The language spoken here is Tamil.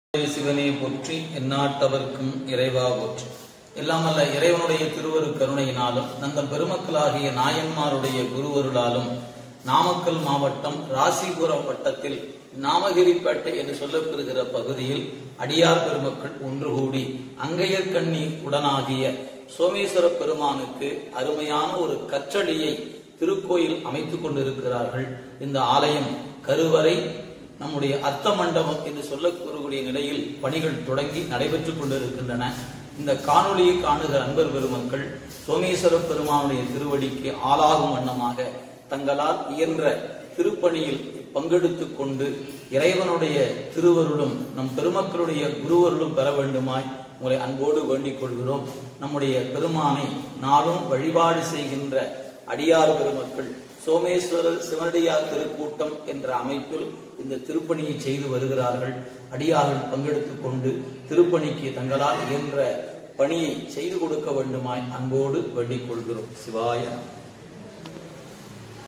சிவனே போற்றி எந்நாட்டவர்க்கும் இறைவா போற்றி எல்லாமல்ல இறைவனுடைய திருவரு கருணையினாலும் நந்த பெருமக்களாகிய நாயன்மாருடைய குருவருளாலும் நாமக்கல் மாவட்டம் ராசிபுரம் வட்டத்தில் நாமகிரிப்பேட்டை என்று சொல்லப்பெறுகிற பகுதியில் அடியார் பெருமக்கள் ஒன்று கூடி அங்கையர் கண்ணி உடனாகிய சோமேஸ்வர பெருமானுக்கு அருமையான ஒரு கற்றளியை திருக்கோயில் அமைத்துக் கொண்டிருக்கிறார்கள் இந்த ஆலயம் கருவறை நம்முடைய அர்த்த மண்டபம் என்று சொல்லக்கூடிய நிலையில் பணிகள் தொடங்கி நடைபெற்றுக் கொண்டிருக்கின்றன இந்த காணொளியை காணுகிற அன்பர் பெருமக்கள் சோமேஸ்வர பெருமானுடைய திருவடிக்கு ஆளாகும் வண்ணமாக தங்களால் இயன்ற திருப்பணியில் பங்கெடுத்துக் கொண்டு இறைவனுடைய திருவருளும் நம் பெருமக்களுடைய குருவருளும் பெற வேண்டுமாய் உங்களை அன்போடு வேண்டிக் கொள்கிறோம் நம்முடைய பெருமானை நாளும் வழிபாடு செய்கின்ற அடியார் பெருமக்கள் சோமேஸ்வரர் சிவனடியார் திருக்கூட்டம் என்ற அமைப்பில் இந்த திருப்பணியை செய்து வருகிறார்கள் அடியார்கள் பங்கெடுத்துக் கொண்டு திருப்பணிக்கு தங்களால் இயன்ற பணியை செய்து கொடுக்க வேண்டுமாய் அன்போடு வேண்டிக் கொள்கிறோம் சிவாய நமः.